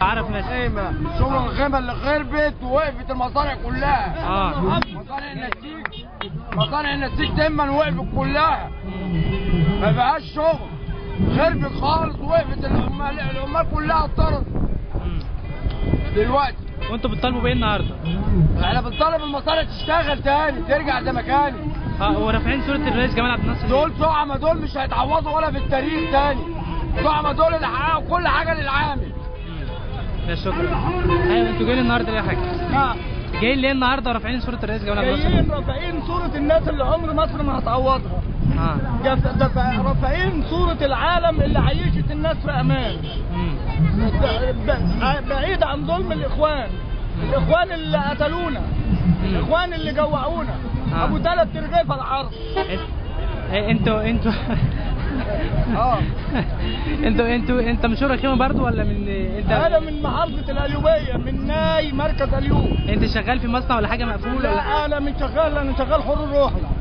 عارف ماشي خيمة شغل الخيمة اللي خربت ووقفت المصانع كلها اه مصانع النسيج مصانع النسيج دايما وقفت كلها ما بقاش شغل خربت خالص وقفت العمال العمال كلها اضطرت مم. دلوقتي وانتوا بتطالبوا بايه النهارده؟ احنا بنطالب المصانع تشتغل تاني ترجع زي ما كانت اه ورافعين صورة الرئيس جمال عبد الناصر ليه؟ دول زعمة دول مش هيتعوضوا ولا في التاريخ تاني زعمة دول اللي حققوا كل حاجة للعامل يا شكرا ايوه انتوا جايين النهارده ليه يا حاج؟ نعم جايين ليه النهارده رافعين صورة الرئيس جمال عبد الناصر؟ جايين رافعين صورة الناس اللي عمر مصر ما هتعوضها اه جف- دف- رافعين صورة العالم اللي عيشت الناس في أمان مم. ب- بعيد عن ظلم الإخوان الإخوان اللي قتلونا الإخوان اللي جوعونا آه. أبو ثلاث رغيف العرض انت- إيه، انتوا انتوا اه انتوا انتوا انت من شورى خيمه برضو ولا من انت أنا من محافظة الأليوبية من ناي مركز أليوب انت شغال في مصنع ولا حاجه مقفول ولا لا أنا من شغال أنا شغال حر روحي